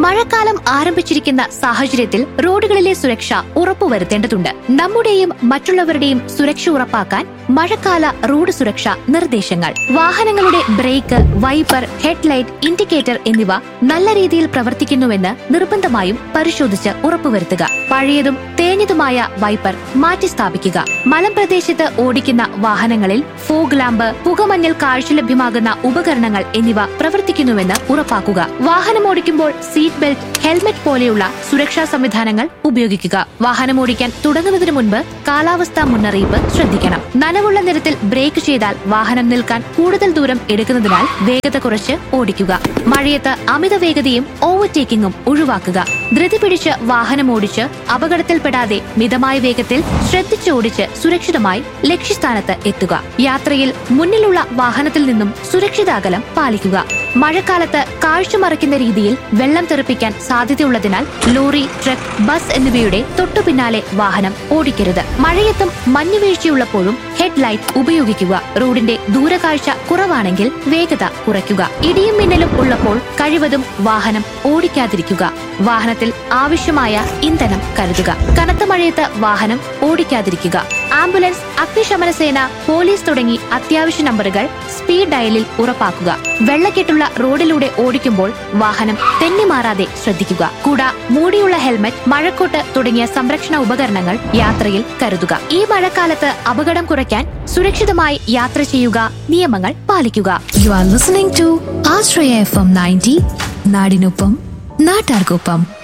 മഴക്കാലം ആരംഭിച്ചിരിക്കുന്ന സാഹചര്യത്തിൽ റോഡുകളിലെ സുരക്ഷ ഉറപ്പുവരുത്തേണ്ടതുണ്ട് നമ്മുടെയും മറ്റുള്ളവരുടെയും സുരക്ഷ ഉറപ്പാക്കാൻ മഴക്കാല റോഡ് സുരക്ഷ നിർദ്ദേശങ്ങൾ വാഹനങ്ങളുടെ ബ്രേക്ക് വൈപ്പർ ഹെഡ്ലൈറ്റ് ഇൻഡിക്കേറ്റർ എന്നിവ നല്ല രീതിയിൽ പ്രവർത്തിക്കുന്നുവെന്ന് നിർബന്ധമായും പരിശോധിച്ച് ഉറപ്പുവരുത്തുക പഴയതും തേഞ്ഞതുമായ വൈപ്പർ മാറ്റി സ്ഥാപിക്കുക മലമ്പ്രദേശത്ത് ഓടിക്കുന്ന വാഹനങ്ങളിൽ ഫോഗ് ലാമ്പ് പുകമഞ്ഞൽ കാഴ്ച ലഭ്യമാകുന്ന ഉപകരണങ്ങൾ എന്നിവ പ്രവർത്തിക്കുന്നുവെന്ന് ഉറപ്പാക്കുക വാഹനം ഓടിക്കുമ്പോൾ സീറ്റ് ബെൽറ്റ് ഹെൽമെറ്റ് പോലെയുള്ള സുരക്ഷാ സംവിധാനങ്ങൾ ഉപയോഗിക്കുക വാഹനം ഓടിക്കാൻ തുടങ്ങുന്നതിന് മുൻപ് കാലാവസ്ഥാ മുന്നറിയിപ്പ് ശ്രദ്ധിക്കണം നനവുള്ള നിരത്തിൽ ബ്രേക്ക് ചെയ്താൽ വാഹനം നിൽക്കാൻ കൂടുതൽ ദൂരം എടുക്കുന്നതിനാൽ വേഗത കുറച്ച് ഓടിക്കുക മഴയത്ത് അമിത വേഗതയും ഓവർടേക്കിംഗും ഒഴിവാക്കുക ധൃതി പിടിച്ച് വാഹനം ഓടിച്ച് അപകടത്തിൽപ്പെടാതെ മിതമായ വേഗത്തിൽ ശ്രദ്ധിച്ചോടിച്ച് സുരക്ഷിതമായി ലക്ഷ്യസ്ഥാനത്ത് എത്തുക യാത്രയിൽ മുന്നിലുള്ള വാഹനത്തിൽ നിന്നും സുരക്ഷിത അകലം പാലിക്കുക മഴക്കാലത്ത് കാഴ്ച മറയ്ക്കുന്ന രീതിയിൽ വെള്ളം തെറിപ്പിക്കാൻ സാധ്യതയുള്ളതിനാൽ ലോറി ട്രക്ക് ബസ് എന്നിവയുടെ തൊട്ടു പിന്നാലെ വാഹനം ഓടിക്കരുത് മഴയത്തും മഞ്ഞുവീഴ്ചയുള്ളപ്പോഴും ഹെഡ്ലൈറ്റ് ഉപയോഗിക്കുക റോഡിന്റെ ദൂരകാഴ്ച കുറവാണെങ്കിൽ വേഗത കുറയ്ക്കുക ഇടിയും മിന്നലും ഉള്ളപ്പോൾ കഴിവതും വാഹനം ഓടിക്കാതിരിക്കുക വാഹനത്തിൽ ആവശ്യമായ ഇന്ധനം കരുതുക കനത്ത മഴയത്ത് വാഹനം ഓടിക്കാതിരിക്കുക ആംബുലൻസ് അഗ്നിശമന സേന പോലീസ് തുടങ്ങി അത്യാവശ്യ നമ്പറുകൾ സ്പീഡ് ഡയലിൽ ഉറപ്പാക്കുക വെള്ളക്കെട്ടുള്ള റോഡിലൂടെ ഓടിക്കുമ്പോൾ വാഹനം തെന്നിമാറാതെ ശ്രദ്ധിക്കുക കൂട മൂടിയുള്ള ഹെൽമറ്റ് മഴക്കോട്ട് തുടങ്ങിയ സംരക്ഷണ ഉപകരണങ്ങൾ യാത്രയിൽ കരുതുക ഈ മഴക്കാലത്ത് അപകടം കുറയ്ക്കാൻ സുരക്ഷിതമായി യാത്ര ചെയ്യുക നിയമങ്ങൾ പാലിക്കുക you are listening to Ashraya F M ninety നാടിനൊപ്പം നാട്ടാർക്കൊപ്പം